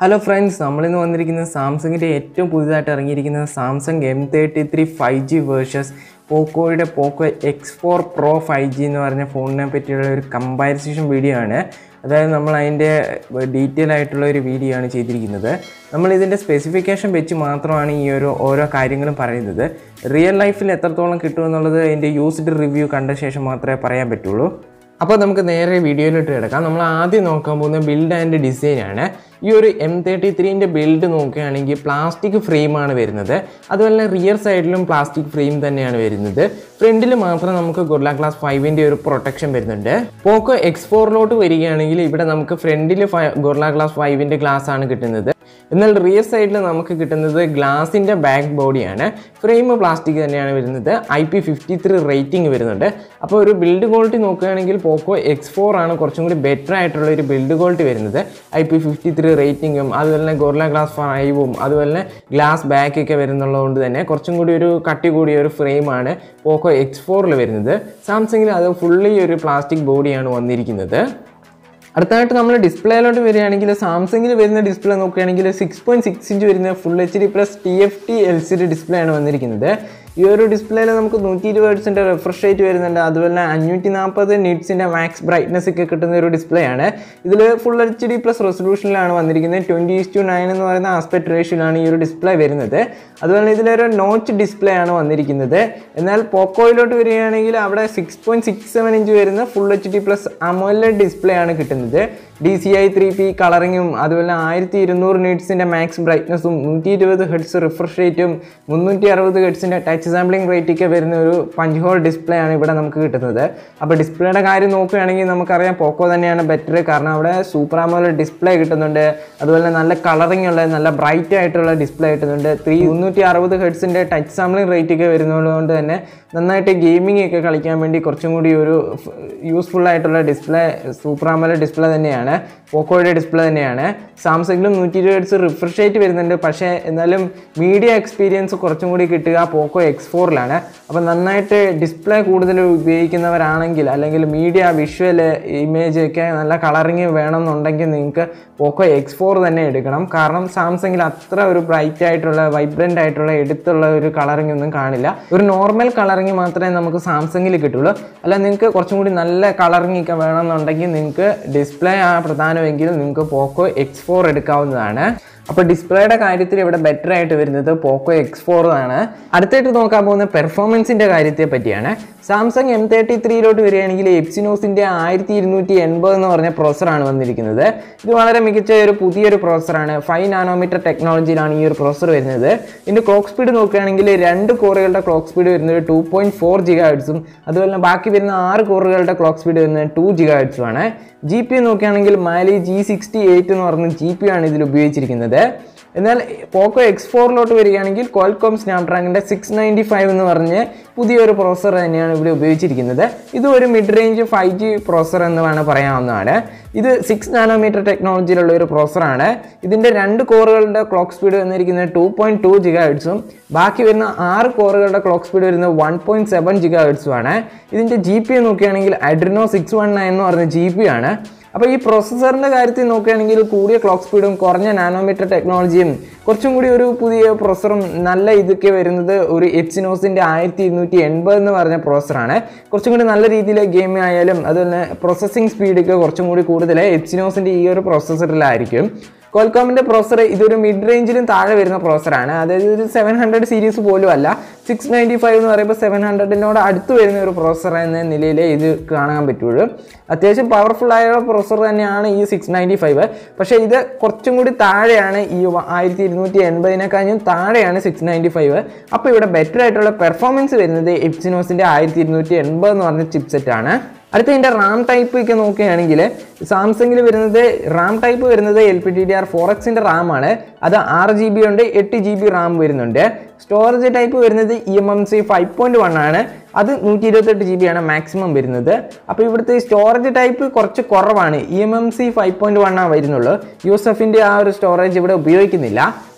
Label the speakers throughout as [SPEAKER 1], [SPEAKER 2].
[SPEAKER 1] Hello friends നമ്മളിന്ന് വന്നിരിക്കുന്നത് സാംസങ്ങിൻ്റെ ഏറ്റവും പുതുതായിട്ട് ഇറങ്ങിയിരിക്കുന്ന Samsung M thirty three five G versus പോക്കോയുടെ Poco X four pro five G എന്ന് പറഞ്ഞ ഫോണിനെ പറ്റിയുള്ള ഒരു കമ്പാരിസേഷൻ വീഡിയോ ആണ് അതായത് നമ്മൾ അതിൻ്റെ ഡീറ്റെയിൽ ആയിട്ടുള്ള ഒരു വീഡിയോ ആണ് ചെയ്തിരിക്കുന്നത് നമ്മൾ ഇതിൻ്റെ സ്പെസിഫിക്കേഷൻ വെച്ച് മാത്രമാണ് ഈ ഒരു ഓരോ കാര്യങ്ങളും പറയുന്നത് റിയൽ ലൈഫിൽ എത്രത്തോളം കിട്ടുമെന്നുള്ളത് അതിൻ്റെ യൂസ്ഡ് റിവ്യൂ കണ്ട ശേഷം മാത്രമേ പറയാൻ പറ്റുള്ളൂ അപ്പോൾ നമുക്ക് നേരെ വീഡിയോയിലോട്ട് കിടക്കാം നമ്മൾ ആദ്യം നോക്കാൻ പോകുന്ന ബിൽഡ് ആൻഡ് ഡിസൈൻ ആണ് ഈ ഒരു എം തേർട്ടി ത്രീൻ്റെ ബിൽഡ് നോക്കുകയാണെങ്കിൽ പ്ലാസ്റ്റിക് ഫ്രെയിമാണ് വരുന്നത് അതുപോലെ റിയർ സൈഡിലും പ്ലാസ്റ്റിക് ഫ്രെയിം തന്നെയാണ് വരുന്നത് ഫ്രണ്ടിൽ മാത്രം നമുക്ക് ഗൊർല ഗ്ലാസ് ഫൈവിൻ്റെ ഒരു പ്രൊട്ടക്ഷൻ വരുന്നുണ്ട് പോക്കോ എക്സ് ഫോറിലോട്ട് വരികയാണെങ്കിൽ ഇവിടെ നമുക്ക് ഫ്രണ്ടിൽ ഗൊർല ഗ്ലാസ് ഫൈവിൻ്റെ ഗ്ലാസ് ആണ് കിട്ടുന്നത് എന്നാൽ റിയർ സൈഡിൽ നമുക്ക് കിട്ടുന്നത് ഗ്ലാസിൻ്റെ ബാക്ക് ബോഡിയാണ് ഫ്രെയിം പ്ലാസ്റ്റിക് തന്നെയാണ് വരുന്നത് I P fifty three rating വരുന്നുണ്ട് അപ്പോൾ ഒരു ബിൽഡ് ക്വാളിറ്റി നോക്കുകയാണെങ്കിൽ പോക്കോ എക്സ് ഫോർ ആണ് കുറച്ചും കൂടി ബെറ്റർ ആയിട്ടുള്ള ഒരു ബിൽഡ് ക്വാളിറ്റി വരുന്നത് ഐ പി ഫിഫ്റ്റി ത്രീ റേറ്റിംഗും അതുപോലെ തന്നെ ഗോർല ഗ്ലാസ് ഫൈവും അതുപോലെ തന്നെ ഗ്ലാസ് ബാക്കൊക്കെ വരുന്നുള്ളതുകൊണ്ട് തന്നെ കുറച്ചും കൂടി ഒരു കട്ടി കൂടിയ ഒരു ഫ്രെയിമാണ് പോക്കോ എക്സ് ഫോറിൽ വരുന്നത് സാംസങ്ങിൽ അത് ഫുള്ളി ഒരു പ്ലാസ്റ്റിക് ബോഡിയാണ് വന്നിരിക്കുന്നത് അടുത്തതായിട്ട് നമ്മൾ ഡിസ്പ്ലേയിലോട്ട് വരികയാണെങ്കിൽ സാംസങ്ങിൽ വരുന്ന ഡിസ്പ്ലേ നോക്കുകയാണെങ്കിൽ സിക്സ് പോയിൻറ്റ് സിക്സ് ഇഞ്ച് വരുന്ന full H D plus T F T L C D display ആണ് വന്നിരിക്കുന്നത് ഈ ഒരു ഡിസ്പ്ലേയിൽ നമുക്ക് നൂറ്റി ഇരുപത് ഹെർട്സിൻ്റെ റിഫ്രഷ് റേറ്റ് വരുന്നുണ്ട് അതുപോലെ തന്നെ അഞ്ഞൂറ്റി നാൽപ്പത് നിറ്റ്സിൻ്റെ മാക്സ് ബ്രൈറ്റ്നസ് ഒക്കെ കിട്ടുന്ന ഒരു ഡിസ്പ്ലേ ആണ് ഇതിൽ ഫുൾ എച്ച് ഡി പ്ലസ് റെസൊല്യൂഷനിലാണ് വന്നിരിക്കുന്നത് ട്വൻറ്റി ഈസ് ടു നയൻ എന്ന് പറയുന്ന ആസ്പെക്ട് റേഷ്യോയിലാണ് ഈ ഒരു ഡിസ്പ്ലേ വരുന്നത് അതുപോലെ ഇതിലൊരു നോച്ച് ഡിസ്പ്ലേ ആണ് വന്നിരിക്കുന്നത് എന്നാൽ പോക്കോയിലോട്ട് വരികയാണെങ്കിൽ അവിടെ six point six seven inch വരുന്ന full H D plus AMOLED display ആണ് കിട്ടുന്നത് D C I three P കളറിങ്ങും അതുപോലെ ആയിരത്തി ഇരുന്നൂറ് നീറ്റ്സിൻ്റെ മാക്സ് ബ്രൈറ്റ്നസും നൂറ്റി ഇരുപത് ഹെഡ്സ് റിഫ്രഷ് റേറ്റും മുന്നൂറ്റി അറുപത് ഹെഡ്സിൻ്റെ ടച്ച് സാമ്പിളിംഗ് റേറ്റൊക്കെ വരുന്ന ഒരു പഞ്ച് ഹോൾ ഡിസ്പ്ലേ ആണ് ഇവിടെ നമുക്ക് കിട്ടുന്നത് അപ്പോൾ ഡിസ്പ്ലേയുടെ കാര്യം നോക്കുകയാണെങ്കിൽ നമുക്കറിയാം പോക്കോ തന്നെയാണ് ബെറ്റർ കാരണം അവിടെ സൂപ്പർ ആമോല ഡിസ്പ്ലേ കിട്ടുന്നുണ്ട് അതുപോലെ നല്ല കളറിംഗ് ഉള്ള നല്ല ബ്രൈറ്റ് ആയിട്ടുള്ള ഡിസ്പ്ലേ കിട്ടുന്നുണ്ട് ത്രീ മുന്നൂറ്റി അറുപത് ഹെഡ്സിൻ്റെ ടച്ച് സാമ്പിളിംഗ് റേറ്റൊക്കെ വരുന്നതുകൊണ്ട് തന്നെ നന്നായിട്ട് ഗെയിമിംഗ് ഒക്കെ കളിക്കാൻ വേണ്ടി കുറച്ചും കൂടി ഒരു യൂസ്ഫുൾ ആയിട്ടുള്ള ഡിസ്പ്ലേ സൂപ്പർ ആമോല ഡിസ്പ്ലേ തന്നെയാണ് പോക്കോയുടെ ഡിസ്പ്ലേ തന്നെയാണ് സാംസങ്ങിലും നൂറ്റി ഇരുപത് ഹെഡ്സ് റിഫ്രഷ് റേറ്റ് വരുന്നുണ്ട് പക്ഷേ എന്നാലും മീഡിയ എക്സ്പീരിയൻസ് കുറച്ചും കൂടി കിട്ടുക പോക്കോ എക്സ് ഫോറിലാണ് അപ്പോൾ നന്നായിട്ട് ഡിസ്പ്ലേ കൂടുതൽ ഉപയോഗിക്കുന്നവരാണെങ്കിൽ അല്ലെങ്കിൽ മീഡിയ വിഷ്വൽ ഇമേജ് ഒക്കെ നല്ല കളറിങ് വേണമെന്നുണ്ടെങ്കിൽ നിങ്ങൾക്ക് പോക്കോ എക്സ് ഫോർ തന്നെ എടുക്കണം കാരണം സാംസങ്ങിൽ അത്ര ഒരു ബ്രൈറ്റ് ആയിട്ടുള്ള വൈബ്രൻ്റ് ആയിട്ടുള്ള എടുത്തുള്ള ഒരു കളറിംഗ് ഒന്നും കാണില്ല ഒരു നോർമൽ കളറിങ് മാത്രമേ നമുക്ക് സാംസങ്ങിൽ കിട്ടുള്ളൂ അല്ല നിങ്ങൾക്ക് കുറച്ചും കൂടി നല്ല കളറിങ് ഒക്കെ വേണമെന്നുണ്ടെങ്കിൽ നിങ്ങൾക്ക് ഡിസ്പ്ലേ ആ പ്രധാനമെങ്കിൽ നിങ്ങൾക്ക് പോക്കോ എക്സ് ഫോർ എടുക്കാവുന്നതാണ് അപ്പോൾ ഡിസ്പ്ലേയുടെ കാര്യത്തിൽ ഇവിടെ ബെറ്റർ ആയിട്ട് വരുന്നത് പോക്കോ എക്സ് ഫോർ ആണ് അടുത്തായിട്ട് നോക്കാൻ പോകുന്ന പെർഫോമൻസിൻ്റെ കാര്യത്തെ പറ്റിയാണ് സാംസങ് എം തേർട്ടി ത്രീയിലോട്ട് വരികയാണെങ്കിൽ എപ്സിനോസിൻ്റെ ആയിരത്തി ഇരുന്നൂറ്റി എൺപത് എന്ന് പറഞ്ഞ പ്രോസറാണ് വന്നിരിക്കുന്നത് ഇത് വളരെ മികച്ച ഒരു പുതിയൊരു പ്രോസറാണ് ഫൈവ് നാനോമീറ്റർ ടെക്നോളജിയിലാണ് ഈ ഒരു പ്രോസർ വരുന്നത് ഇതിൻ്റെ ക്ലോക്ക് സ്പീഡ് നോക്കുകയാണെങ്കിൽ രണ്ട് കോറുകളുടെ ക്ലോക്ക് സ്പീഡ് വരുന്നത് ടു പോയിൻറ്റ് ഫോർ ജിഗാ ഹെഡ്സും അതുപോലെ തന്നെ ബാക്കി വരുന്ന ആറ് കോറുകളുടെ ക്ലോക്ക് സ്പീഡ് വരുന്നത് ടു ജിഗാ ഹെഡ്സും ആണ് ജി പി നോക്കുകയാണെങ്കിൽ മാലി ജി സിക്സ്റ്റി എയ്റ്റ് എന്ന് പറഞ്ഞ ജി പി ആണ് ഇതിൽ ഉപയോഗിച്ചിരിക്കുന്നത് എന്നാൽ പോക്കോ എക്സ് ഫോറിലോട്ട് വരികയാണെങ്കിൽ കോൽകോം സ്നാപ്ഡ്രാഗണിൻ്റെ സിക്സ് നയൻറ്റി ഫൈവ് എന്ന് പറഞ്ഞ് പുതിയൊരു പ്രോസർ തന്നെയാണ് ഇവിടെ ഉപയോഗിച്ചിരിക്കുന്നത് ഇത് ഒരു mid range five G processor എന്ന് വേണം പറയാവുന്നതാണ് ഇത് സിക്സ് നാനോമീറ്റർ ടെക്നോളജിയിലുള്ള ഒരു പ്രോസറാണ് ഇതിൻ്റെ രണ്ട് കോറുകളുടെ ക്ലോക്ക് സ്പീഡ് വന്നിരിക്കുന്നത് ടു പോയിൻറ്റ് ടു ജിഗാ ഹെഡ്സും ബാക്കി വരുന്ന ആറ് കോറുകളുടെ ക്ലോക്ക് സ്പീഡ് വരുന്നത് വൺ പോയിൻറ്റ് സെവൻ ജിഗാ ഹെഡ്സും ആണ് ഇതിൻ്റെ ജി പി നോക്കുകയാണെങ്കിൽ അഡ്രിനോ സിക്സ് വൺ നയൻ എന്ന് പറഞ്ഞ ജി പി ആണ് അപ്പോൾ ഈ പ്രോസസ്സറിൻ്റെ കാര്യത്തിൽ നോക്കുകയാണെങ്കിൽ കൂടിയ ക്ലോക്ക് സ്പീഡും കുറഞ്ഞ നാനോമീറ്റർ ടെക്നോളജിയും കുറച്ചും കൂടി ഒരു പുതിയ പ്രോസറും നല്ല ഇതൊക്കെ വരുന്നത് ഒരു എപ്സിനോസിൻ്റെ ആയിരത്തി ഇരുന്നൂറ്റി എൺപത് എന്ന് പറഞ്ഞ പ്രോസറാണ് കുറച്ചും കൂടി നല്ല രീതിയിൽ ഗെയിം ആയാലും അതുപോലെ പ്രോസസ്സിംഗ് സ്പീഡൊക്കെ കുറച്ചും കൂടി കൂടുതൽ എപ്സിനോസിൻ്റെ ഈ ഒരു പ്രോസസ്സറിലായിരിക്കും കോൽക്കോമിൻ്റെ പ്രോസർ ഇതൊരു മിഡ് റേഞ്ചിലും താഴെ വരുന്ന പ്രോസറാണ് അതായത് ഒരു സെവൻ ഹൺഡ്രഡ് സീരീസ് പോലും അല്ല സിക്സ് നയൻറ്റി ഫൈവ് എന്ന് പറയുമ്പോൾ സെവൻ ഹൺഡ്രഡിനോട് അടുത്ത് വരുന്ന ഒരു പ്രോസർ എന്ന നിലയിൽ ഇത് കാണാൻ പറ്റുള്ളൂ അത്യാവശ്യം പവർഫുൾ ആയ പ്രോസർ തന്നെയാണ് ഈ സിക്സ് നയൻറ്റി ഫൈവ് പക്ഷേ ഇത് കുറച്ചും കൂടി താഴെയാണ് ഈ ആയിരത്തി ഇരുന്നൂറ്റി എൺപതിനെക്കാളും താഴെയാണ് സിക്സ് നയൻറ്റി ഫൈവ് അപ്പോൾ ഇവിടെ ബെറ്റർ ആയിട്ടുള്ള പെർഫോമൻസ് വരുന്നത് എപ്സിനോസിൻ്റെ ആയിരത്തി ഇരുന്നൂറ്റി എൺപത് എന്ന് പറഞ്ഞ ചിപ്പ് സെറ്റാണ് അടുത്ത ഇതിൻ്റെ റാം ടൈപ്പ് ഒക്കെ നോക്കുകയാണെങ്കിൽ സാംസങ്ങിൽ വരുന്നത് റാം ടൈപ്പ് വരുന്നത് L P T D R four എക്സിൻ്റെ റാമാണ് അത് ആറ് ജി ബി ഉണ്ട് എട്ട് ജി ബി റാം വരുന്നുണ്ട് സ്റ്റോറേജ് ടൈപ്പ് വരുന്നത് E M M C five point one ആണ് അത് നൂറ്റി ഇരുപത്തെട്ട് ജി ബി ആണ് മാക്സിമം വരുന്നത് അപ്പോൾ ഇവിടുത്തെ സ്റ്റോറേജ് ടൈപ്പ് കുറച്ച് കുറവാണ് E M M C five point one ആണ് വരുന്നുള്ളൂ യൂസഫിൻ്റെ ആ ഒരു സ്റ്റോറേജ് ഇവിടെ ഉപയോഗിക്കുന്നില്ല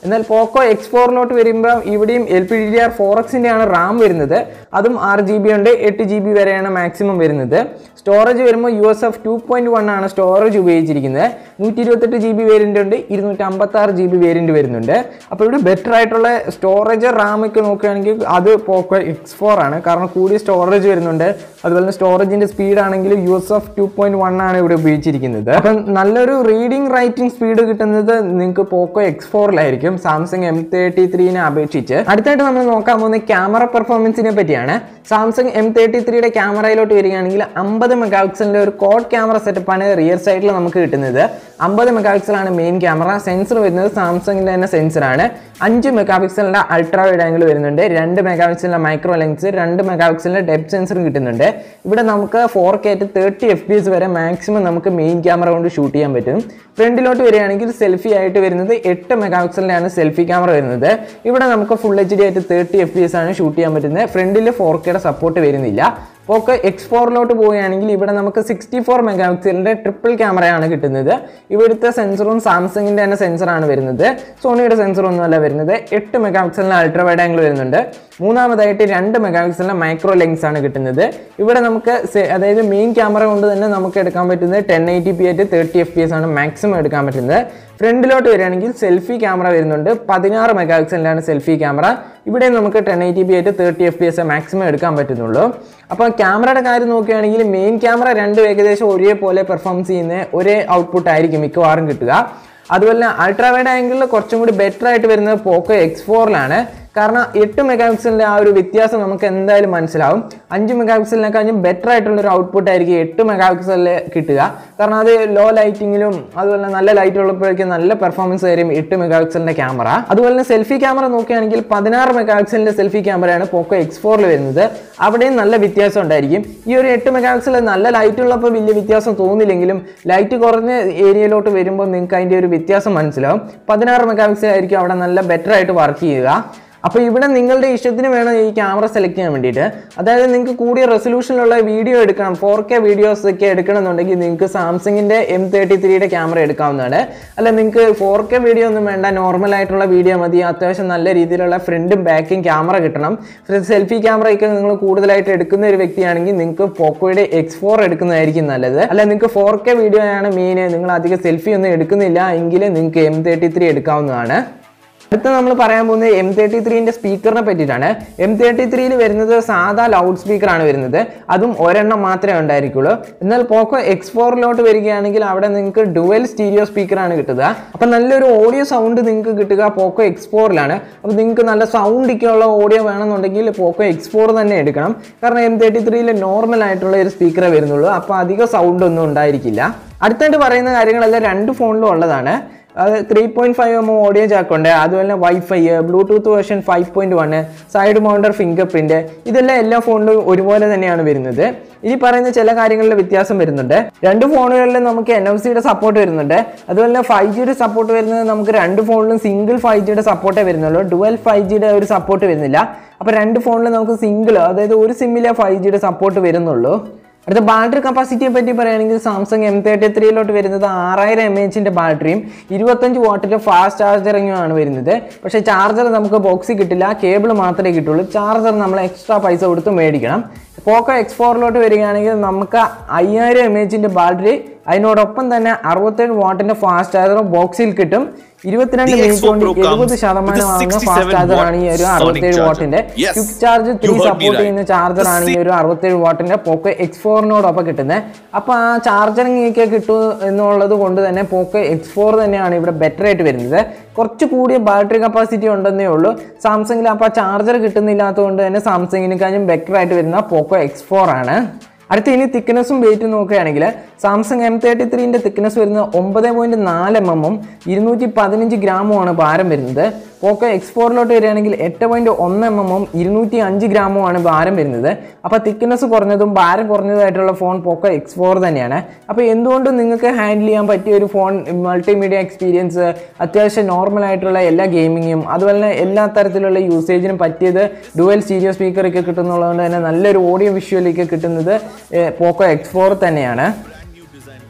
[SPEAKER 1] എന്നാൽ പോക്കോ എക്സ് ഫോറിലോട്ട് വരുമ്പോൾ ഇവിടെയും L P D R four എക്സിൻ്റെ ആണ് റാം വരുന്നത് അതും ആറ് ജി ബി ഉണ്ട് എട്ട് ജി ബി വരെയാണ് മാക്സിമം വരുന്നത് സ്റ്റോറേജ് വരുമ്പോൾ U S F two point one ആണ് സ്റ്റോറേജ് ഉപയോഗിച്ചിരിക്കുന്നത് നൂറ്റി ഇരുപത്തെട്ട് ജി ബി വേരിയൻ്റ് ഉണ്ട് ഇരുന്നൂറ്റി അമ്പത്തി ആറ് ജി ബി വേരിയൻ്റ് വരുന്നുണ്ട് അപ്പോൾ ഇവിടെ ബെറ്റർ ആയിട്ടുള്ള സ്റ്റോറേജ് റാം ഒക്കെ നോക്കുകയാണെങ്കിൽ അത് പോക്കോ എക്സ് ഫോർ ആണ് കാരണം കൂടിയ സ്റ്റോറേജ് വരുന്നുണ്ട് അതുപോലെ തന്നെ സ്റ്റോറേജിൻ്റെ സ്പീഡ് ആണെങ്കിൽ U S F two point one ആണ് ഇവിടെ ഉപയോഗിച്ചിരിക്കുന്നത് അപ്പം നല്ലൊരു റീഡിംഗ് റൈറ്റിംഗ് സ്പീഡ് കിട്ടുന്നത് നിങ്ങൾക്ക് പോക്കോ എക്സ് ഫോറിലായിരിക്കും സാംസങ് എം തേർട്ടി ത്രീനെ അപേക്ഷിച്ച് അടുത്തായിട്ട് നമ്മൾ നോക്കാൻ പോകുന്നത് ക്യാമറ പെർഫോമൻസിനെ പറ്റിയാണ് സാംസങ് എം തേർട്ടി ത്രീയുടെ ക്യാമറയിലോട്ട് വരികയാണെങ്കിൽ അമ്പത് മെഗാ പിക്സലിൻ്റെ ഒരു കോഡ് ക്യാമറ സെറ്റപ്പാണ് റിയർ സൈഡിൽ നമുക്ക് കിട്ടുന്നത് അമ്പത് മെഗാ പിക്സലാണ് മെയിൻ ക്യാമറ സെൻസർ വരുന്നത് സാംസങ്ങിൻ്റെ തന്നെ സെൻസറാണ് അഞ്ച് മെഗാ പിക്സലിൻ്റെ അൾട്രാ വൈഡ് ആംഗിൾ വരുന്നുണ്ട് രണ്ട് മെഗാ പിക്സലിൻ്റെ മൈക്രോ ലെൻസ് രണ്ട് മെഗാ പിക്സലിൻ്റെ ഡെപ്ത് സെൻസറും കിട്ടുന്നുണ്ട് ഇവിടെ നമുക്ക് four K to thirty F P S വരെ മാക്സിമം നമുക്ക് മെയിൻ ക്യാമറ കൊണ്ട് ഷൂട്ട് ചെയ്യാൻ പറ്റും ഫ്രണ്ടിലോട്ട് വരികയാണെങ്കിൽ സെൽഫി ആയിട്ട് വരുന്നത് എട്ട് മെഗാ പിക്സലിൻ്റെയാണ് സെൽഫി ക്യാമറ വരുന്നത് ഇവിടെ നമുക്ക് ഫുൾ എച്ച് ഡി ആയിട്ട് തേർട്ടി എഫ് പി എസ് ആണ് ഷൂട്ട് ചെയ്യാൻ പറ്റുന്നത് ഫ്രണ്ടിൽ ഫോർ കെയുടെ സപ്പോർട്ട് വരുന്നില്ല പോക്കോ എക്സ് ഫോറിലോട്ട് പോവുകയാണെങ്കിൽ ഇവിടെ നമുക്ക് സിക്സ്റ്റി ഫോർ മെഗാ പിക്സലിൻ്റെ ട്രിപ്പിൾ ക്യാമറയാണ് കിട്ടുന്നത് ഇവിടുത്തെ സെൻസറും സാംസങ്ങിൻ്റെ തന്നെ സെൻസറാണ് വരുന്നത് സോണിയുടെ സെൻസറൊന്നുമല്ല വരുന്നത് എട്ട് മെഗാ പിക്സലിൻ്റെ അൾട്രാ വൈഡ് ആംഗിൾ വരുന്നുണ്ട് മൂന്നാമതായിട്ട് രണ്ട് മെഗാ പിക്സലിൻ്റെ മൈക്രോ ലെൻസ് ആണ് കിട്ടുന്നത് ഇവിടെ നമുക്ക് സെ- അതായത് മെയിൻ ക്യാമറ കൊണ്ട് തന്നെ നമുക്ക് എടുക്കാൻ പറ്റുന്നത് ടെൻ എയ്റ്റി പി ആയിട്ട് തേർട്ടി എഫ് പി എസ് ആണ് മാക്സിമം എടുക്കാൻ പറ്റുന്നത് ഫ്രണ്ടിലോട്ട് വരികയാണെങ്കിൽ സെൽഫി ക്യാമറ വരുന്നുണ്ട് പതിനാറ് മെഗാ പിക്സലിലാണ് സെൽഫി ക്യാമറ ഇവിടെ നമുക്ക് ടെൻ എയ്റ്റി പി ആയിട്ട് thirty F P S maximum എടുക്കാൻ പറ്റുന്നുള്ളൂ അപ്പോൾ ക്യാമറയുടെ കാര്യം നോക്കുകയാണെങ്കിൽ മെയിൻ ക്യാമറ രണ്ടും ഏകദേശം ഒരേപോലെ പെർഫോമൻസ് ചെയ്യുന്ന ഒരേ ഔട്ട്പുട്ട് ആയിരിക്കും മിക്കവാറും കിട്ടുക അതുപോലെ അൾട്രാ വൈഡ് ആംഗിളിൽ കുറച്ചും കൂടി ബെറ്റർ ആയിട്ട് വരുന്നത് പോക്കോ എക്സ് ഫോറിലാണ് കാരണം എട്ട് മെഗാ പിക്സലിൻ്റെ ആ ഒരു വ്യത്യാസം നമുക്ക് എന്തായാലും മനസ്സിലാവും അഞ്ച് മെഗാ പിക്സലിനെക്കാളും ബെറ്റർ ആയിട്ടുള്ള ഒരു ഔട്ട്പുട്ട് ആയിരിക്കും എട്ട് മെഗാ പിക്സലിൽ കിട്ടുക കാരണം അത് ലോ ലൈറ്റിങ്ങിലും അതുപോലെ നല്ല ലൈറ്റ് ഉള്ളപ്പോഴേക്കും നല്ല പെർഫോമൻസ് ആയിരിക്കും എട്ട് മെഗാ പിക്സലിൻ്റെ ക്യാമറ അതുപോലെ തന്നെ സെൽഫി ക്യാമറ നോക്കുകയാണെങ്കിൽ പതിനാറ് മെഗാ പിക്സലിൻ്റെ സെൽഫി ക്യാമറയാണ് പോക്കോ എക്സ് ഫോറിൽ വരുന്നത് അവിടെയും നല്ല വ്യത്യാസം ഉണ്ടായിരിക്കും ഈ ഒരു എട്ട് മെഗാ പിക്സൽ നല്ല ലൈറ്റ് ഉള്ളപ്പോൾ വലിയ വ്യത്യാസം തോന്നില്ലെങ്കിലും ലൈറ്റ് കുറഞ്ഞ ഏരിയയിലോട്ട് വരുമ്പോൾ നിങ്ങൾക്ക് അതിൻ്റെ ഒരു വ്യത്യാസം മനസ്സിലാവും പതിനാറ് മെഗാ പിക്സൽ ആയിരിക്കും അവിടെ നല്ല ബെറ്റർ ആയിട്ട് വർക്ക് ചെയ്യുക അപ്പോൾ ഇവിടെ നിങ്ങളുടെ ഇഷ്ടത്തിന് വേണം ഈ ക്യാമറ സെലക്ട് ചെയ്യാൻ വേണ്ടിയിട്ട് അതായത് നിങ്ങൾക്ക് കൂടിയ റെസൊല്യൂഷനിലുള്ള വീഡിയോ എടുക്കണം ഫോർ കെ വീഡിയോസ് ഒക്കെ എടുക്കണമെന്നുണ്ടെങ്കിൽ നിങ്ങൾക്ക് സാംസങ്ങിൻ്റെ എം തേർട്ടി ത്രീയുടെ ക്യാമറ എടുക്കാവുന്നതാണ് അല്ല നിങ്ങൾക്ക് ഫോർ കെ വീഡിയോ ഒന്നും വേണ്ട നോർമൽ ആയിട്ടുള്ള വീഡിയോ മതി അത്യാവശ്യം നല്ല രീതിയിലുള്ള ഫ്രണ്ടും ബാക്കും ക്യാമറ കിട്ടണം സെൽഫി ക്യാമറയൊക്കെ നിങ്ങൾ കൂടുതലായിട്ട് എടുക്കുന്ന ഒരു വ്യക്തിയാണെങ്കിൽ നിങ്ങൾക്ക് പോക്കോയുടെ എക്സ് ഫോർ എടുക്കുന്നതായിരിക്കും നല്ലത് അല്ല നിങ്ങൾക്ക് ഫോർ കെ വീഡിയോ ആണ് മെയിൻ നിങ്ങൾ അധികം സെൽഫി ഒന്നും എടുക്കുന്നില്ല എങ്കിൽ നിങ്ങൾക്ക് എം തേർട്ടി ത്രീ എടുക്കാവുന്നതാണ് അടുത്ത നമ്മൾ പറയാൻ പോകുന്നത് എം തേർട്ടി ത്രീൻ്റെ സ്പീക്കറിനെ പറ്റിയിട്ടാണ് എം തേർട്ടി ത്രീയിൽ വരുന്നത് സാധാ ലൗഡ് സ്പീക്കറാണ് വരുന്നത് അതും ഒരെണ്ണം മാത്രമേ ഉണ്ടായിരിക്കുള്ളൂ എന്നാൽ പോക്കോ എക്സ് ഫോറിലോട്ട് വരികയാണെങ്കിൽ അവിടെ നിങ്ങൾക്ക് ഡുവൽ സ്റ്റീരിയോ സ്പീക്കറാണ് കിട്ടുക അപ്പം നല്ലൊരു ഓഡിയോ സൗണ്ട് നിങ്ങൾക്ക് കിട്ടുക പോക്കോ എക്സ് ഫോറിലാണ് അപ്പോൾ നിങ്ങൾക്ക് നല്ല സൗണ്ടിക്കുള്ള ഓഡിയോ വേണമെന്നുണ്ടെങ്കിൽ പോക്കോ എക്സ് ഫോർ തന്നെ എടുക്കണം കാരണം എം തേർട്ടി ത്രീയിൽ നോർമൽ ആയിട്ടുള്ള ഒരു സ്പീക്കറേ വരുന്നുള്ളൂ അപ്പോൾ അധികം സൗണ്ട് ഒന്നും ഉണ്ടായിരിക്കില്ല അടുത്തായിട്ട് പറയുന്ന കാര്യങ്ങളെല്ലാം രണ്ട് ഫോണിലും ഉള്ളതാണ് അത് three point five M audio ജാക്കുണ്ട് അതുപോലെ തന്നെ wifi Bluetooth version five point one side mounted fingerprint ഇതെല്ലാം എല്ലാ ഫോണിലും ഒരുപോലെ തന്നെയാണ് വരുന്നത് ഇനി പറയുന്ന ചില കാര്യങ്ങളിൽ വ്യത്യാസം വരുന്നുണ്ട് രണ്ട് ഫോണുകളിലും നമുക്ക് എൻ എഫ് സിയുടെ സപ്പോർട്ട് വരുന്നുണ്ട് അതുപോലെ തന്നെ ഫൈവ് ജിയുടെ സപ്പോർട്ട് വരുന്നത് നമുക്ക് രണ്ട് ഫോണിലും സിംഗിൾ ഫൈവ് ജിയുടെ സപ്പോർട്ടേ വരുന്നുള്ളൂ ഡുവൽ ഫൈവ് ജിയുടെ ഒരു സപ്പോർട്ട് വരുന്നില്ല അപ്പോൾ രണ്ട് ഫോണിലും നമുക്ക് സിംഗിൾ അതായത് ഒരു സിമ്മിലെ ഫൈവ് ജിയുടെ സപ്പോർട്ട് വരുന്നുള്ളൂ അടുത്ത ബാറ്ററി കപ്പാസിറ്റിയെ പറ്റി പറയുകയാണെങ്കിൽ സാംസങ് എം തേർട്ടി ത്രീയിലോട്ട് വരുന്നത് ആറായിരം എം എച്ചിൻ്റെ ബാറ്ററിയും ഇരുപത്തഞ്ച് വാട്ടിൻ്റെ ഫാസ്റ്റ് ചാർജറിങ്ങുമാണ് വരുന്നത് പക്ഷേ ചാർജർ നമുക്ക് ബോക്സിൽ കിട്ടില്ല കേബിൾ മാത്രമേ കിട്ടുള്ളൂ ചാർജർ നമ്മൾ എക്സ്ട്രാ പൈസ കൊടുത്ത് മേടിക്കണം പോക്കോ എക്സ് ഫോറിലോട്ട് വരികയാണെങ്കിൽ നമുക്ക് അയ്യായിരം എം എച്ചിൻ്റെ ബാറ്ററി അതിനോടൊപ്പം തന്നെ അറുപത്തേഴ് വാട്ടിൻ്റെ ഫാസ്റ്റ് ചാർജർ ബോക്സിൽ കിട്ടും ഇരുപത്തിരണ്ട്
[SPEAKER 2] The
[SPEAKER 1] മിനിറ്റ്
[SPEAKER 2] X4
[SPEAKER 1] കൊണ്ട്
[SPEAKER 2] Pro comes
[SPEAKER 1] എഴുപത്
[SPEAKER 2] with a
[SPEAKER 1] ശതമാനമാകുന്ന
[SPEAKER 2] 67
[SPEAKER 1] ഫാസ്റ്റ് ചാർജറാണ് ഈ ഒരു
[SPEAKER 2] watt
[SPEAKER 1] അറുപത്തേഴ്
[SPEAKER 2] Sonic
[SPEAKER 1] വാട്ടിന്റെ
[SPEAKER 2] charger. Yes,
[SPEAKER 1] quick charge three
[SPEAKER 2] you heard me
[SPEAKER 1] support
[SPEAKER 2] right.
[SPEAKER 1] ചെയ്യുന്ന ചാർജറാണ് ഈ ഒരു അറുപത്തേഴ് വാട്ടിന്റെ പോക്കോ എക്സ് ഫോറിനോടൊപ്പം കിട്ടുന്നത് അപ്പോൾ ആ ചാർജറിങ് ഒക്കെ കിട്ടും എന്നുള്ളത് കൊണ്ട് തന്നെ പോക്കോ എക്സ് ഫോർ തന്നെയാണ് ഇവിടെ ബെറ്റർ ആയിട്ട് വരുന്നത് കുറച്ച് കൂടിയ ബാറ്ററി കപ്പാസിറ്റി ഉണ്ടെന്നേ ഉള്ളൂ സാംസങ്ങിൽ അപ്പോൾ ചാർജർ കിട്ടുന്നില്ലാത്തതുകൊണ്ട് തന്നെ സാംസങ്ങിനെക്കാളും ബെറ്റർ ആയിട്ട് വരുന്ന പോക്കോ എക്സ് ഫോർ ആണ് അടുത്ത ഇനി തിക്നെസ്സും വെയിറ്റും നോക്കുകയാണെങ്കിൽ സാംസങ് എം തേർട്ടി ത്രീൻ്റെ തിക്നെസ് വരുന്നത് ഒമ്പത് പോയിൻറ്റ് നാല് എം എമ്മും ഇരുന്നൂറ്റി പതിനഞ്ച് ഗ്രാമുമാണ് ഭാരം വരുന്നത് പോക്കോ എക്സ് ഫോറിലോട്ട് വരികയാണെങ്കിൽ എട്ട് പോയിൻറ്റ് ഒന്ന് എം എമ്മും ഇരുന്നൂറ്റി അഞ്ച് ഗ്രാമുമാണ് ഭാരം വരുന്നത് അപ്പോൾ തിക്നെസ് കുറഞ്ഞതും ഭാരം കുറഞ്ഞതുമായിട്ടുള്ള ഫോൺ പോക്കോ എക്സ് ഫോർ തന്നെയാണ് അപ്പോൾ എന്തുകൊണ്ടും നിങ്ങൾക്ക് ഹാൻഡിൽ ചെയ്യാൻ പറ്റിയ ഒരു ഫോൺ മൾട്ടിമീഡിയ എക്സ്പീരിയൻസ് അത്യാവശ്യം നോർമൽ ആയിട്ടുള്ള എല്ലാ ഗെയിമിങ്ങും അതുപോലെ തന്നെ എല്ലാ തരത്തിലുള്ള യൂസേജിനും പറ്റിയത് ഡുവൽ സ്റ്റീരിയോ സ്പീക്കറൊക്കെ കിട്ടുന്നുള്ളതുകൊണ്ട് തന്നെ നല്ലൊരു ഓഡിയോ വിഷ്വലൊക്കെ കിട്ടുന്നത് പോക്കോ എക്സ് ഫോർ തന്നെയാണ്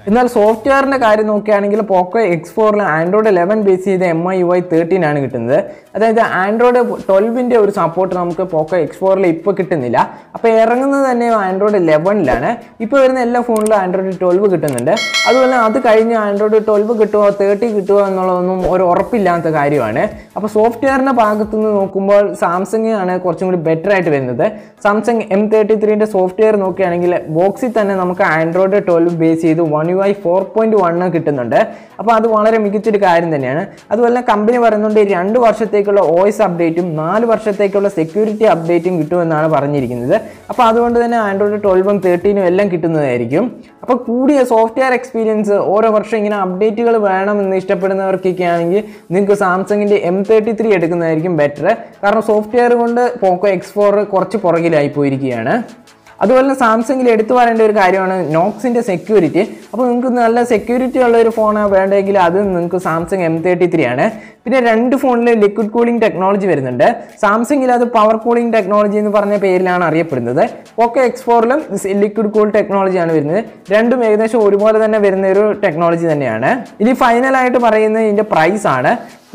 [SPEAKER 1] എന്നാൽ സോഫ്റ്റ്വെയറിൻ്റെ കാര്യം നോക്കുകയാണെങ്കിൽ പോക്കോ എക്സ് ഫോറിൽ ആൻഡ്രോയിഡ് ലെവൻ ബേസ് ചെയ്ത M I U I thirteen ആണ് കിട്ടുന്നത് അതായത് ആൻഡ്രോയിഡ് ട്വൽവിൻ്റെ ഒരു സപ്പോർട്ട് നമുക്ക് പോക്കോ എക്സ് ഫോറിൽ ഇപ്പോൾ കിട്ടുന്നില്ല അപ്പോൾ ഇറങ്ങുന്നത് തന്നെ ആൻഡ്രോയിഡ് ലെവനിലാണ് ഇപ്പോൾ വരുന്ന എല്ലാ ഫോണിലും ആൻഡ്രോയിഡ് ട്വൽവ് കിട്ടുന്നുണ്ട് അതുപോലെ അത് കഴിഞ്ഞ് ആൻഡ്രോയിഡ് ട്വൽവ് കിട്ടുമോ തേർട്ടി കിട്ടുമോ എന്നുള്ളതൊന്നും ഒരു ഉറപ്പില്ലാത്ത കാര്യമാണ് അപ്പോൾ സോഫ്റ്റ്വെയറിൻ്റെ ഭാഗത്തു നിന്ന് നോക്കുമ്പോൾ സാംസങ് ആണ് കുറച്ചും കൂടി ബെറ്റർ ആയിട്ട് വരുന്നത് സാംസങ് എം തേർട്ടി ത്രീൻ്റെ സോഫ്റ്റ്വെയർ നോക്കുകയാണെങ്കിൽ ബോക്സിൽ തന്നെ നമുക്ക് ആൻഡ്രോയിഡ് ട്വൽവ് ബേസ് ചെയ്ത് one U I four point one കിട്ടുന്നുണ്ട് അപ്പോൾ അത് വളരെ മികച്ചൊരു കാര്യം തന്നെയാണ് അതുപോലെ തന്നെ കമ്പനി പറയുന്നുണ്ട് രണ്ട് വർഷത്തേക്കുള്ള വോയിസ് അപ്ഡേറ്റും നാല് വർഷത്തേക്കുള്ള സെക്യൂരിറ്റി അപ്ഡേറ്റും കിട്ടുമെന്നാണ് പറഞ്ഞിരിക്കുന്നത് അപ്പോൾ അതുകൊണ്ട് തന്നെ ആൻഡ്രോയിഡ് ട്വൽവും തേർട്ടീനും എല്ലാം കിട്ടുന്നതായിരിക്കും അപ്പോൾ കൂടിയ സോഫ്റ്റ്വെയർ എക്സ്പീരിയൻസ് ഓരോ വർഷം ഇങ്ങനെ അപ്ഡേറ്റുകൾ വേണമെന്ന് ഇഷ്ടപ്പെടുന്നവർക്കൊക്കെ ആണെങ്കിൽ നിങ്ങൾക്ക് സാംസങ്ങിൻ്റെ എം തേർട്ടി ത്രീ എടുക്കുന്നതായിരിക്കും ബെറ്റർ കാരണം സോഫ്റ്റ്വെയർ കൊണ്ട് പോക്കോ എക്സ് ഫോർ കുറച്ച് പുറകിലായി പോയിരിക്കുകയാണ് അതുപോലെ തന്നെ സാംസങ്ങിൽ എടുത്തു പറയേണ്ട ഒരു കാര്യമാണ് നോക്സിൻ്റെ സെക്യൂരിറ്റി അപ്പോൾ നിങ്ങൾക്ക് നല്ല സെക്യൂരിറ്റി ഉള്ള ഒരു ഫോണാണ് വേണ്ടതെങ്കിൽ അത് നിങ്ങൾക്ക് സാംസങ് എം തേർട്ടി ത്രീ ആണ് പിന്നെ രണ്ട് ഫോണിൽ ലിക്വിഡ് കൂളിംഗ് ടെക്നോളജി വരുന്നുണ്ട് സാംസങ്ങിൽ അത് പവർ കൂളിംഗ് ടെക്നോളജി എന്ന് പറഞ്ഞ പേരിലാണ് അറിയപ്പെടുന്നത് പോക്കോ എക്സ് ഫോറിലും ലിക്വിഡ് കൂൾ ടെക്നോളജിയാണ് വരുന്നത് രണ്ടും ഏകദേശം ഒരുപോലെ തന്നെ വരുന്ന ഒരു ടെക്നോളജി തന്നെയാണ് ഇനി ഫൈനലായിട്ട് പറയുന്നത് ഇതിൻ്റെ പ്രൈസ് ആണ്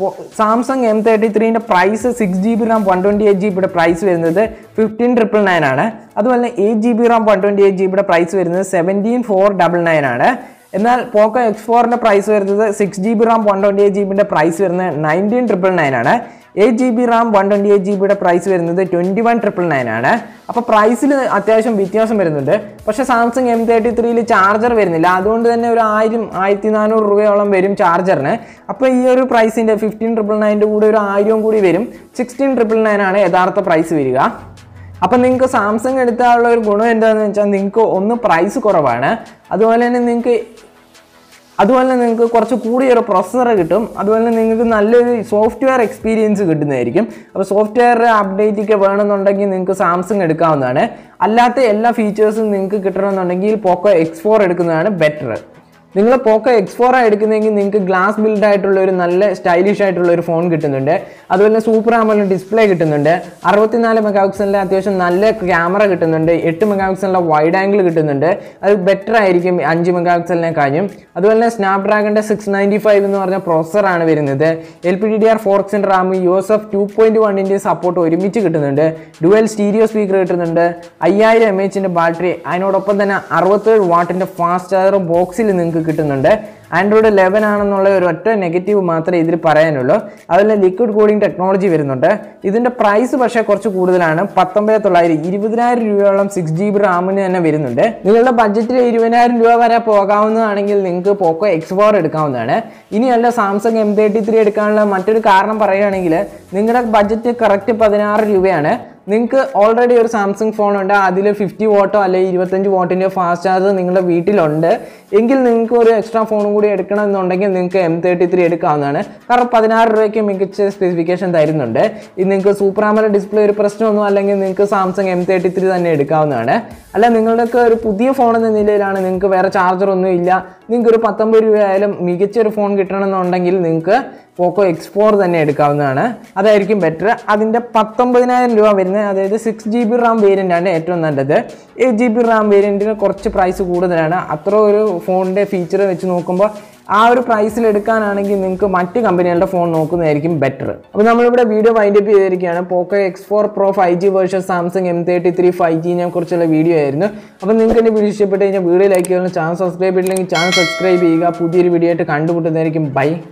[SPEAKER 1] സാംസങ് എം തേർട്ടി ത്രീൻ്റെ price six G B RAM one twenty eight G ബിയുടെ പ്രൈസ് വരുന്നത് ഫിഫ്റ്റീൻ ട്രിപ്പിൾ നയൻ ആണ് അതുപോലെ eight G B RAM one twenty eight G ബിയുടെ പ്രൈസ് വരുന്നത് സെവൻറ്റീൻ ഫോർ ഡബിൾ നയൻ ആണ് എന്നാൽ പോക്കോ എക്സ് ഫോറിൻ്റെ പ്രൈസ് വരുന്നത് six G B RAM one twenty eight G ബിൻ്റെ പ്രൈസ് വരുന്നത് നയൻറ്റീൻ ട്രിപ്പിൾ നയൻ ആണ് eight G B RAM one twenty eight G ബിയുടെ പ്രൈസ് വരുന്നത് ട്വൻറ്റി വൺ ട്രിപ്പിൾ നയൻ ആണ് അപ്പോൾ പ്രൈസിൽ അത്യാവശ്യം വ്യത്യാസം വരുന്നുണ്ട് പക്ഷേ സാംസങ് എം തേർട്ടി ത്രീയിൽ ചാർജർ വരുന്നില്ല അതുകൊണ്ട് തന്നെ ഒരു ആയിരം ആയിരത്തി നാനൂറ് രൂപയോളം വരും ചാർജറിന് അപ്പോൾ ഈ ഒരു പ്രൈസിൻ്റെ ഫിഫ്റ്റീൻ ട്രിപ്പിൾ നയൻ്റെ കൂടെ ഒരു ആയിരവും കൂടി വരും സിക്സ്റ്റീൻ ട്രിപ്പിൾ നയൻ ആണ് യഥാർത്ഥ പ്രൈസ് വരിക അപ്പം നിങ്ങൾക്ക് സാംസങ് എടുത്താലുള്ള ഒരു ഗുണം എന്താണെന്ന് വെച്ചാൽ നിങ്ങൾക്ക് ഒന്ന് പ്രൈസ് കുറവാണ് അതുപോലെ തന്നെ നിങ്ങൾക്ക് അതുപോലെ തന്നെ നിങ്ങൾക്ക് കുറച്ച് കൂടിയൊരു പ്രൊസസ്സർ കിട്ടും അതുപോലെ തന്നെ നിങ്ങൾക്ക് നല്ലൊരു സോഫ്റ്റ്വെയർ എക്സ്പീരിയൻസ് കിട്ടുന്നതായിരിക്കും അപ്പോൾ സോഫ്റ്റ്വെയർ അപ്ഡേറ്റ് ഒക്കെ വേണമെന്നുണ്ടെങ്കിൽ നിങ്ങൾക്ക് സാംസങ് എടുക്കാവുന്നതാണ് അല്ലാത്ത എല്ലാ ഫീച്ചേഴ്സും നിങ്ങൾക്ക് കിട്ടണമെന്നുണ്ടെങ്കിൽ പോക്കോ എക്സ് ഫോർ എടുക്കുന്നതാണ് ബെറ്റർ നിങ്ങൾ പോക്കോ എക്സ് ഫോർ എടുക്കുന്നതെങ്കിൽ നിങ്ങൾക്ക് ഗ്ലാസ് ബിൽഡ് ആയിട്ടുള്ള ഒരു നല്ല സ്റ്റൈലിഷ് ആയിട്ടുള്ള ഒരു ഫോൺ കിട്ടുന്നുണ്ട് അതുപോലെ തന്നെ സൂപ്പർ ആമോലഡ് ഡിസ്പ്ലേ കിട്ടുന്നുണ്ട് അറുപത്തിനാല് മെഗാ പിക്സലിൻ്റെ അത്യാവശ്യം നല്ല ക്യാമറ കിട്ടുന്നുണ്ട് എട്ട് മെഗാ പിക്സലിൻ്റെ വൈഡ് ആംഗിൾ കിട്ടുന്നുണ്ട് അത് ബെറ്റർ ആയിരിക്കും അഞ്ച് മെഗാ പിക്സലിനെ കഴിഞ്ഞും അതുപോലെ തന്നെ സ്നാപ്ഡ്രാഗണിൻ്റെ സിക്സ് നയൻറ്റി ഫൈവ് എന്ന് പറഞ്ഞ പ്രോസറാണ് വരുന്നത് L P D D R four എക്സിൻ്റെ RAM U S F two point വണ്ണിൻ്റെ സപ്പോർട്ട് ഒരുമിച്ച് കിട്ടുന്നുണ്ട് ഡുവൽ സ്റ്റീരിയോ സ്പീക്കർ കിട്ടുന്നുണ്ട് അയ്യായിരം എം എച്ചിൻ്റെ ബാറ്ററി അതിനോടൊപ്പം തന്നെ അറുപത്തേഴ് വാട്ടിൻ്റെ ഫാസ്റ്റ് ചാർജർ ബോക്സിൽ നിങ്ങൾക്ക് കിട്ടുന്നുണ്ട് ആൻഡ്രോയിഡ് ലെവൻ ആണെന്നുള്ള ഒരു ഒറ്റ നെഗറ്റീവ് മാത്രമേ ഇതിൽ പറയാനുള്ളൂ അതുപോലെ ലിക്വിഡ് കൂളിംഗ് ടെക്നോളജി വരുന്നുണ്ട് ഇതിൻ്റെ പ്രൈസ് പക്ഷേ കുറച്ച് കൂടുതലാണ് പത്തൊമ്പത് തൊള്ളായിരം ഇരുപതിനായിരം രൂപയോളം സിക്സ് ജി ബി റാമിന് തന്നെ വരുന്നുണ്ട് നിങ്ങളുടെ ബഡ്ജറ്റിൽ ഇരുപതിനായിരം രൂപ വരെ പോകാവുന്നതാണെങ്കിൽ നിങ്ങൾക്ക് പോക്കോ എക്സ് ഫോർ എടുക്കാവുന്നതാണ് ഇനിയല്ല സാംസങ് എം തേർട്ടി ത്രീ എടുക്കാനുള്ള മറ്റൊരു കാരണം പറയുകയാണെങ്കിൽ നിങ്ങളുടെ ബഡ്ജറ്റ് കറക്റ്റ് പതിനാറ് രൂപയാണ് നിങ്ങൾക്ക് ഓൾറെഡി ഒരു സാംസങ് ഫോൺ ഉണ്ട് അതിൽ ഫിഫ്റ്റി വോട്ടോ അല്ലെങ്കിൽ ഇരുപത്തഞ്ച് വോട്ടിൻ്റെ ഫാസ്റ്റ് ചാർജർ നിങ്ങളുടെ വീട്ടിലുണ്ട് എങ്കിൽ നിങ്ങൾക്ക് ഒരു എക്സ്ട്രാ ഫോണും കൂടി എടുക്കണമെന്നുണ്ടെങ്കിൽ നിങ്ങൾക്ക് എം തേർട്ടി ത്രീ എടുക്കാവുന്നതാണ് കാരണം പതിനാറ് രൂപയ്ക്ക് മികച്ച സ്പെസിഫിക്കേഷൻ തരുന്നുണ്ട് ഇത് നിങ്ങൾക്ക് സൂപ്പർ ആമല ഡിസ്പ്ലേ ഒരു പ്രശ്നമൊന്നും അല്ലെങ്കിൽ നിങ്ങൾക്ക് സാംസങ് എം തേർട്ടി ത്രീ തന്നെ എടുക്കാവുന്നതാണ് അല്ല നിങ്ങളുടെയൊക്കെ ഒരു പുതിയ ഫോൺ എന്ന നിലയിലാണ് നിങ്ങൾക്ക് വേറെ ചാർജർ ഒന്നും ഇല്ല നിങ്ങൾക്ക് ഒരു പത്തൊമ്പത് രൂപ ആയാലും മികച്ച ഒരു ഫോൺ കിട്ടണമെന്നുണ്ടെങ്കിൽ നിങ്ങൾക്ക് പോക്കോ എക്സ് ഫോർ തന്നെ എടുക്കാവുന്നതാണ് അതായിരിക്കും ബെറ്റർ അതിൻ്റെ പത്തൊമ്പതിനായിരം രൂപ വരുന്നത് അതായത് six G B RAM variant ആണ് ഏറ്റവും നല്ലത് എയ്റ്റ് ജി ബി റാം വേരിയൻറ്റിന് കുറച്ച് പ്രൈസ് കൂടുതലാണ് അത്ര ഒരു ഫോണിൻ്റെ ഫീച്ചർ വെച്ച് നോക്കുമ്പോൾ ആ ഒരു പ്രൈസിൽ എടുക്കാനാണെങ്കിൽ നിങ്ങൾക്ക് മറ്റ് കമ്പനികളുടെ ഫോൺ നോക്കുന്നതായിരിക്കും ബെറ്റർ അപ്പോൾ നമ്മളിവിടെ വീഡിയോ വൈൻഡപ്പ് ചെയ്തിരിക്കുകയാണ് Poco X four pro five G version Samsung M thirty three five ജിനെ കുറിച്ചുള്ള വീഡിയോ ആയിരുന്നു അപ്പോൾ നിങ്ങൾക്ക് എൻ്റെ വീഡിയോ ഇഷ്ടപ്പെട്ട് കഴിഞ്ഞാൽ വീഡിയോ ലൈക്ക് ചെയ്യണം ചാനൽ സബ്സ്ക്രൈബ് ചെയ്തില്ലെങ്കിൽ ചാനൽ സബ്സ്ക്രൈബ് ചെയ്യുക പുതിയൊരു വീഡിയോ ആയിട്ട് കണ്ടുമുട്ടുന്നതായിരിക്കും ബൈ